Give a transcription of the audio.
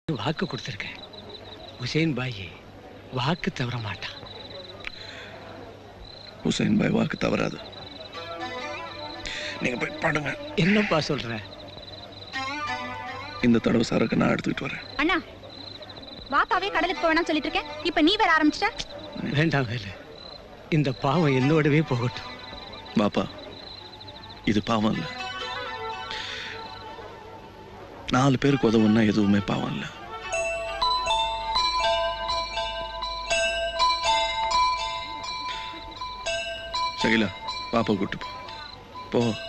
வாக்கு கொடுத்துருக்கேன் ஹுசேன் பாய் வாக்கு தவற மாட்டான் ஹுசைன் பாய் வாக்கு தவறாது நீங்க போய் பாடுங்க என்னப்பா சொல்ற இந்த தடவை சரக்கு நான் எடுத்துக்கிட்டு வரேன் அண்ணா வாப்பாவே கடலுக்கு போவேணாம் சொல்லிட்டு இருக்கேன் இப்ப நீ வேற ஆரம்பிச்சிட்ட வேண்டாம் வேலு இந்த பாவம் என்னோடவே போகட்டும் பாப்பா இது பாவம் இல்லை நாலு பேருக்கு உதவுன்னா எதுவுமே பாவம் இல்லை சகிலா பாப்பா கூட்டு போ போ